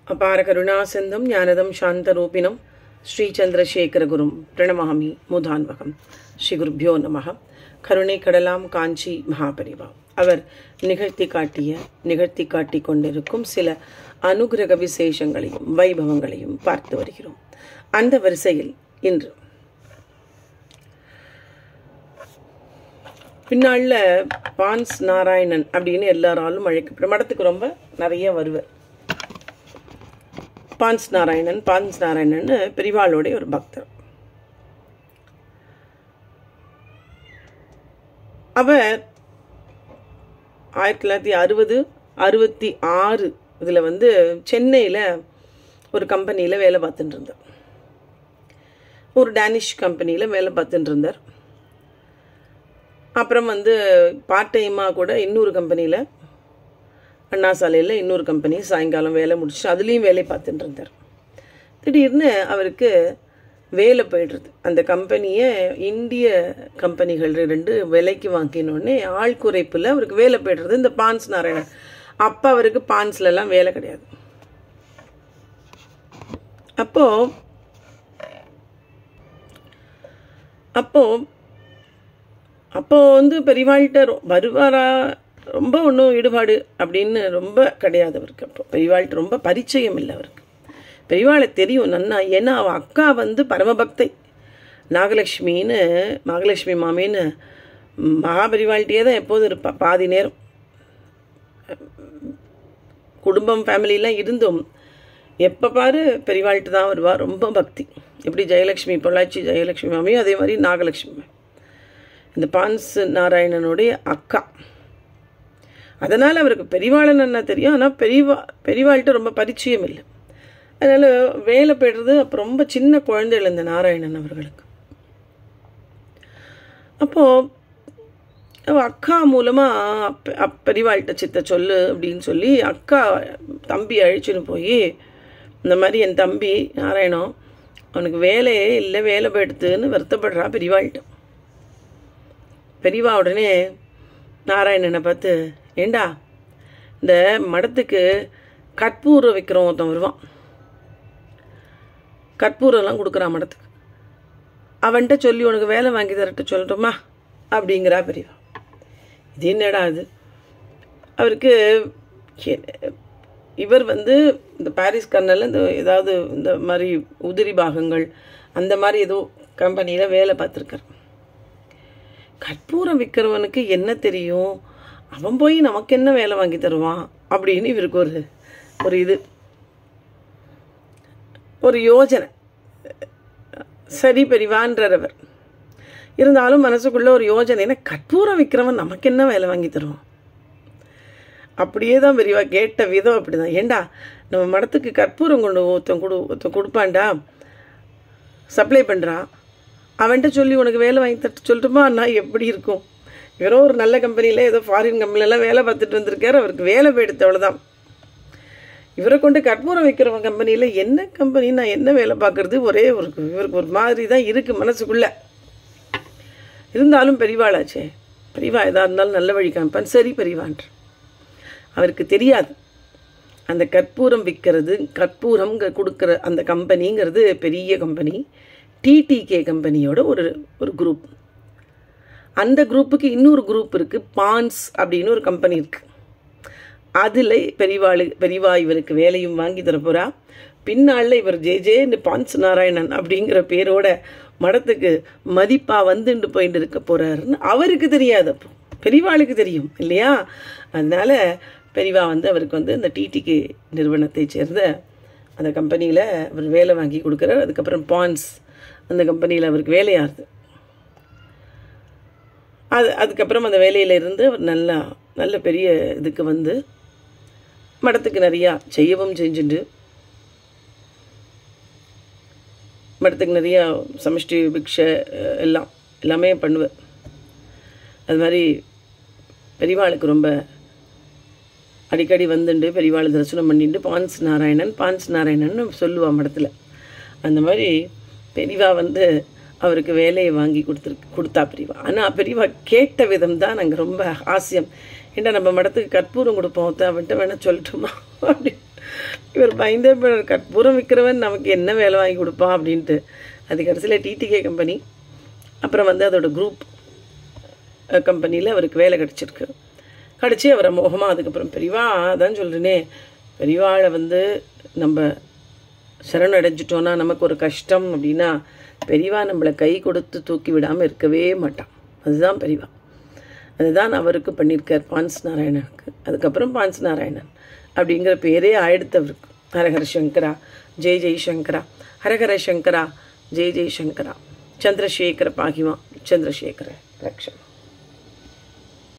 அபார கருணாசிந்தும் ஞானதம் சாந்தரூபிணம் ஸ்ரீச்சந்திரசேகரகுரும் பிரணமாமி முதான்வகம் ஸ்ரீ குருப்பியோ நமக கருணை கடலாம் காஞ்சி மகாபரிவா அவர் நிகழ்த்தி காட்டிய நிகழ்த்தி காட்டிக் கொண்டிருக்கும் சில அனுகிரக விசேஷங்களையும் வைபவங்களையும் பார்த்து வருகிறோம் அந்த வரிசையில் இன்று பின்னாளில் பான்ஸ் நாராயணன் அப்படின்னு எல்லாராலும் அழைக்கப்படும் மடத்துக்கு ரொம்ப நிறைய வருவர் பான்ஸ் நாராயணன் பான்ஸ் நாராயணன் பெரிவாளுடைய ஒரு பக்தர் அவர் ஆயிரத்தி தொள்ளாயிரத்தி அறுபது அறுபத்தி ஆறு இதில் வந்து சென்னையில் ஒரு கம்பெனியில் வேலை பார்த்துட்டு இருந்தார் ஒரு டேனிஷ் கம்பெனியில் வேலை பார்த்துட்டு இருந்தார் அப்புறம் வந்து பார்ட் டைமாக கூட இன்னொரு கம்பெனியில் அண்ணா சாலையில் இன்னொரு கம்பெனி சாயங்காலம் வேலை முடிச்சு அதுலேயும் வேலை பார்த்துட்டு இருந்தார் திடீர்னு அவருக்கு வேலை போயிடுறது அந்த கம்பெனியை இந்திய கம்பெனிகள் ரெண்டு விலைக்கு வாங்கினோடனே ஆள் குறைப்பில் அவருக்கு வேலை போயிடுறது இந்த பான்ஸ் நாராயணன் அப்போ அவருக்கு பான்ஸ்லலாம் வேலை கிடையாது அப்போ அப்போ அப்போ வந்து பெரியவாள்கிட்ட வருவாரா ரொம்ப ஒன்றும் ஈடுபாடு அப்படின்னு ரொம்ப கிடையாது அவருக்கு அப்போ பெரியவாள்கிட்ட ரொம்ப பரிச்சயம் இல்லை அவருக்கு பெரியவாளை தெரியும் நன்னா ஏன்னா அவள் அக்கா வந்து பரமபக்தை நாகலட்சுமின்னு நாகலட்சுமி மாமின்னு மகாபரிவாள்கிட்டே தான் எப்போதும் இருப்பா பாதி நேரம் குடும்பம் ஃபேமிலிலாம் இருந்தும் எப்போ பாரு பெரியவாள்கிட்ட தான் வருவா ரொம்ப பக்தி எப்படி ஜெயலட்சுமி பொள்ளாச்சி ஜெயலட்சுமி மாமியும் அதே மாதிரி நாகலட்சுமி இந்த பான்ஸ் நாராயணனுடைய அக்கா அதனால் அவருக்கு பெரியவாளன் என்ன தெரியும் ஆனால் பெரியவா பெரியவாள்கிட்ட ரொம்ப பரிச்சயம் இல்லை அதனால் வேலை போய்டுறது அப்போ ரொம்ப சின்ன குழந்தைகள் இந்த நாராயணன் அவர்களுக்கு அப்போது அவள் அக்கா மூலமாக பெரியவாள்கிட்ட சித்த சொல்லு அப்படின்னு சொல்லி அக்கா தம்பி அழிச்சுன்னு போய் இந்த மாதிரி என் தம்பி நாராயணம் அவனுக்கு வேலையே இல்லை வேலை போயிடுத்துன்னு வருத்தப்படுறா பெரியவாள்கிட்ட பெரியவா உடனே நாராயணனை பார்த்து ஏண்டா இந்த மடத்துக்கு கற்பூரம் வைக்கிறோம் ஒருத்தன் வருவான் கற்பூரம்லாம் கொடுக்குறான் மடத்துக்கு அவன்கிட்ட சொல்லி உனக்கு வேலை வாங்கி தரட்ட சொல்லட்டுமா அப்படிங்கிறா பெரியவா இது என்னடா அது அவருக்கு இவர் வந்து இந்த பாரிஸ் கர்னலில் இந்த ஏதாவது இந்த மாதிரி உதிரி பாகங்கள் அந்த மாதிரி ஏதோ கம்பெனியில் வேலை பார்த்துருக்கார் கற்பூரம் விற்கிறவனுக்கு என்ன தெரியும் அவன் போய் நமக்கு என்ன வேலை வாங்கி தருவான் அப்படின்னு இவருக்கு ஒரு ஒரு இது ஒரு யோஜனை சரி பெரிவான்றவர் இருந்தாலும் மனசுக்குள்ள ஒரு யோஜனை ஏன்னா கற்பூரம் விற்கிறவன் நமக்கு என்ன வேலை வாங்கி தருவான் அப்படியே தான் பெரியவா கேட்ட விதம் அப்படி தான் ஏண்டா நம்ம மடத்துக்கு கற்பூரம் கொண்டு ஒருத்தன் கொடு ஒருத்தன் கொடுப்பான்டா சப்ளை பண்ணுறான் அவன்கிட்ட சொல்லி உனக்கு வேலை வாங்கி தட்டு சொல்லட்டுமா அண்ணா எப்படி இருக்கும் இவரோ ஒரு நல்ல கம்பெனியில் ஏதோ ஃபாரின் கம்பெனிலலாம் வேலை பார்த்துட்டு வந்திருக்காரு அவருக்கு வேலை போயிடுத்து அவ்வளோதான் இவரை கொண்டு கற்பூரம் வைக்கிறவங்க கம்பெனியில் என்ன கம்பெனி நான் என்ன வேலை பார்க்குறது ஒரே ஒரு இவருக்கு ஒரு மாதிரி தான் இருக்குது மனசுக்குள்ளே இருந்தாலும் பெரியவாளாச்சே பெரியவா எதாக இருந்தாலும் நல்ல வழி காமிப்பான் சரி பெரியவான்ற அவருக்கு தெரியாது அந்த கற்பூரம் விற்கிறது கற்பூரம் கொடுக்குற அந்த கம்பெனிங்கிறது பெரிய கம்பெனி டிடிகே கம்பெனியோட ஒரு ஒரு குரூப் அந்த குரூப்புக்கு இன்னொரு குரூப் இருக்குது பான்ஸ் அப்படின்னு ஒரு கம்பெனி இருக்குது அதில் பெரியவாளு பெரியவா இவருக்கு வேலையும் வாங்கி தரப்போகிறா பின்னாளில் இவர் ஜே ஜேன்னு பான்ஸ் நாராயணன் அப்படிங்கிற பேரோட மடத்துக்கு மதிப்பாக வந்துட்டு போயிட்டு இருக்க போகிறாருன்னு அவருக்கு தெரியாது அப்போ பெரியவாளுக்கு தெரியும் இல்லையா அதனால் பெரியவா வந்து அவருக்கு வந்து அந்த டிடிகே நிறுவனத்தை சேர்ந்த அந்த கம்பெனியில் அவர் வேலை வாங்கி கொடுக்குறார் அதுக்கப்புறம் பான்ஸ் அந்த கம்பெனியில் அவருக்கு வேலையாகுது அது அதுக்கப்புறம் அந்த வேலையில் இருந்து அவர் நல்லா நல்ல பெரிய இதுக்கு வந்து மடத்துக்கு நிறையா செய்யவும் செஞ்சுட்டு மடத்துக்கு நிறையா சமஷ்டி பிக்ஷை எல்லாம் எல்லாமே பண்ணுவார் அது மாதிரி பெரியவாளுக்கு ரொம்ப அடிக்கடி வந்துண்டு பெரியவாள் தரிசனம் பண்ணிட்டு பான்ஸ் நாராயணன் பான்ஸ் நாராயணன் சொல்லுவாள் மடத்தில் அந்த மாதிரி பெரியவா வந்து அவருக்கு வேலையை வாங்கி கொடுத்துருக்கு கொடுத்தா பெரியவா ஆனால் பெரியவா கேட்ட விதம் தான் நாங்கள் ரொம்ப ஆசியம் ஏண்டா நம்ம மடத்துக்கு கற்பூரம் கொடுப்போம் அவன்கிட்ட வேணால் சொல்லட்டுமா அப்படி இவர் பயந்தே போயிடுறார் கற்பூரம் விற்கிறவன் நமக்கு என்ன வேலை வாங்கி கொடுப்பான் அப்படின்ட்டு அது கடைசியில் டிடிகே கம்பெனி அப்புறம் வந்து அதோட குரூப் கம்பெனியில் அவருக்கு வேலை கிடச்சிருக்கு கிடச்சி அவரை மோகமாக அதுக்கப்புறம் பெரியவா அதான் சொல்கிறேனே பெரியவாளை வந்து நம்ம சரணடைஞ்சிட்டோன்னா நமக்கு ஒரு கஷ்டம் அப்படின்னா பெரியவா நம்மளை கை கொடுத்து தூக்கி விடாமல் இருக்கவே மாட்டான் அதுதான் பெரியவா அதுதான் அவருக்கு பண்ணியிருக்கார் பான்ஸ் நாராயணனுக்கு அதுக்கப்புறம் பான்ஸ் நாராயணன் அப்படிங்கிற பேரே ஆயிடுத்து அவருக்கு ஹரஹர சங்கரா ஜெய் ஜெய் சங்கரா ஹரஹர சங்கரா ஜெய் ஜெய் சங்கரா சந்திரசேகர பாகிமா சந்திரசேகர ரக்ஷன்